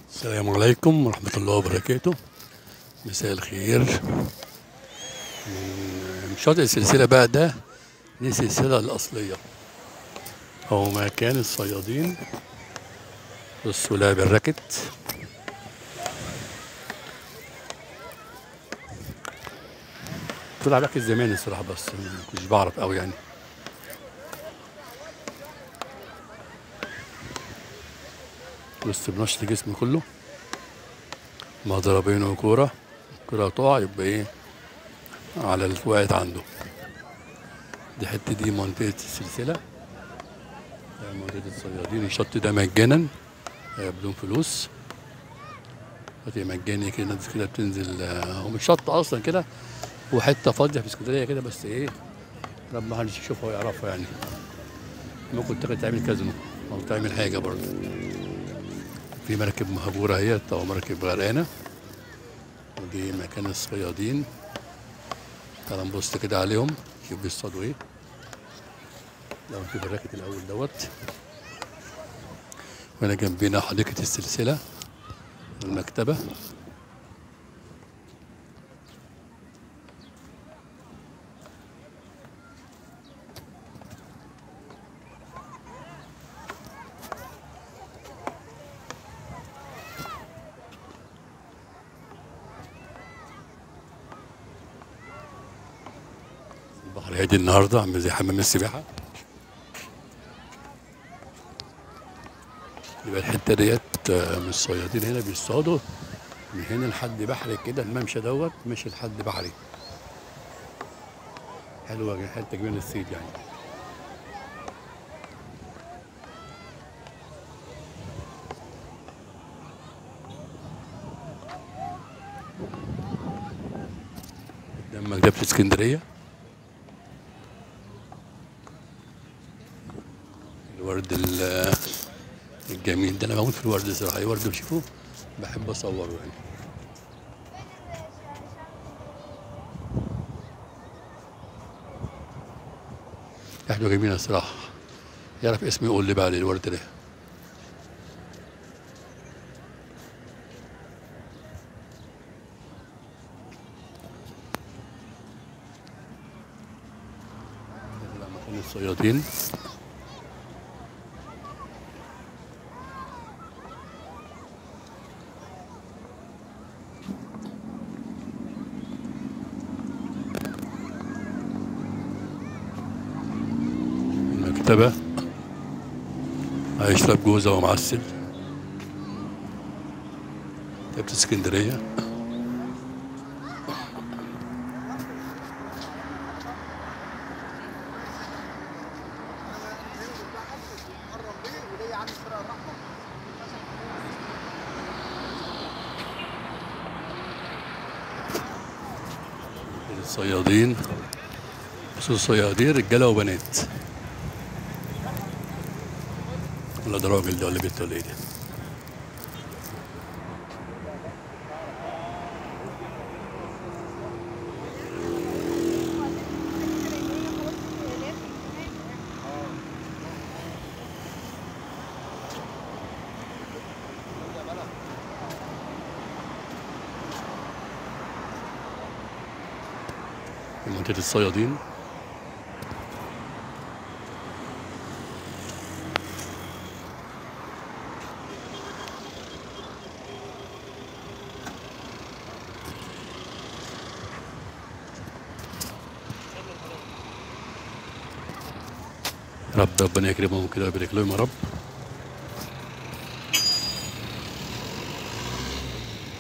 السلام عليكم ورحمة الله وبركاته مساء الخير من شاطئ السلسلة بقى ده دي السلسلة الأصلية أو مكان الصيادين بصوا لعب الراكت كنت بلعب راكت زمان الصراحة بس مش بعرف أوي يعني بص بنشط جسمي كله مضربين وكورة الكورة تقع يبقى ايه على اللي وقعت عنده دي حتة دي منطقة السلسلة ده منطقة الصيادين الشط ده مجانا آه، بدون فلوس شاطئ مجاني كده الناس كده بتنزل آه، هو مش شط اصلا كده هو حتة فاضية في اسكندرية كده بس ايه رب ما حدش يشوفها ويعرفها يعني ممكن تاخد تعمل كازينو او تعمل حاجة برضه في مركب مهجورة اهي أو مركب غرقانة ودي مكان الصيادين تعال نبص كده عليهم شوف بيصطادوا ايه لو نشوف الراكت الأول دوت وهنا جنبنا حديقة السلسلة المكتبة البحر هادي النهارده عامل زي حمام السباحة يبقى الحتة ديت آه، من الصيادين هنا بيصطادوا من هنا لحد بحري كده الممشى دوت ماشي لحد بحري حلوة حتة كبيرة للصيد يعني قدام مكتبة اسكندرية الورد ال- الجميل ده انا بموت في الورد صراحه اي ورد بشوفه بحب اصوره يعني ريحته جميله الصراحه يعرف اسمي يقول لي بقى عليه الورد ده ده مكان الصيادين المكتبة هيشرب جوزة ومعسل مكتبة اسكندرية الصيادين بس الصيادين رجالة وبنات ولا ده راجل ده ولا بنت ولا ايه ده في منطقة الصيادين رب ربنا يكرمهم كده ويبارك لهم يا رب